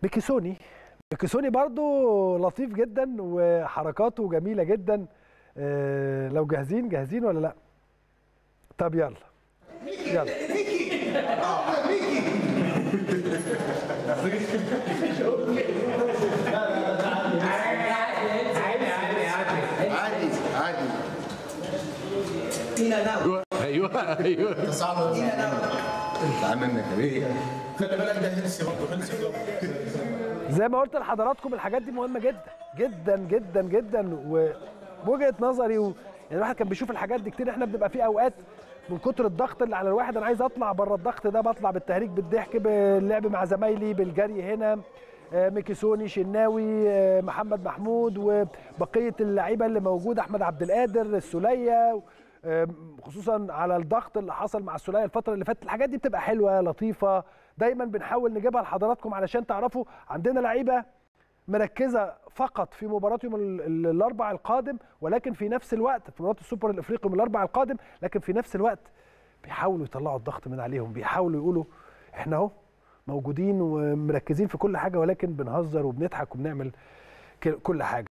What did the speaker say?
بيكيسوني بيكيسوني برضو لطيف جدا وحركاته جميله جدا آه، لو جاهزين جاهزين ولا لا طب يلا يلا عادي عادي ايوه ايوه صعب تعال منك يا بيه خلي بالك ده هيلسي برضه هيلسي كلوب زي ما قلت لحضراتكم الحاجات دي مهمه جدا جدا جدا جدا وبوجهه نظري و... يعني الواحد كان بيشوف الحاجات دي كتير احنا بنبقى في اوقات من كتر الضغط اللي على الواحد انا عايز اطلع بره الضغط ده بطلع بالتهريج بالضحك باللعب مع زمايلي بالجري هنا آه، ميكيسوني شناوي آه، محمد محمود وبقيه اللعيبه اللي موجوده احمد عبد القادر السوليه آه، خصوصا على الضغط اللي حصل مع السوليه الفتره اللي فاتت الحاجات دي بتبقى حلوه لطيفه دايما بنحاول نجيبها لحضراتكم علشان تعرفوا عندنا لعيبه مركزه فقط في مباراه يوم ال- ال- الاربع القادم ولكن في نفس الوقت في مباراه السوبر الافريقي يوم الاربع القادم لكن في نفس الوقت بيحاولوا يطلعوا الضغط من عليهم بيحاولوا يقولوا احنا اهو موجودين ومركزين في كل حاجه ولكن بنهزر وبنضحك وبنعمل ك- كل حاجه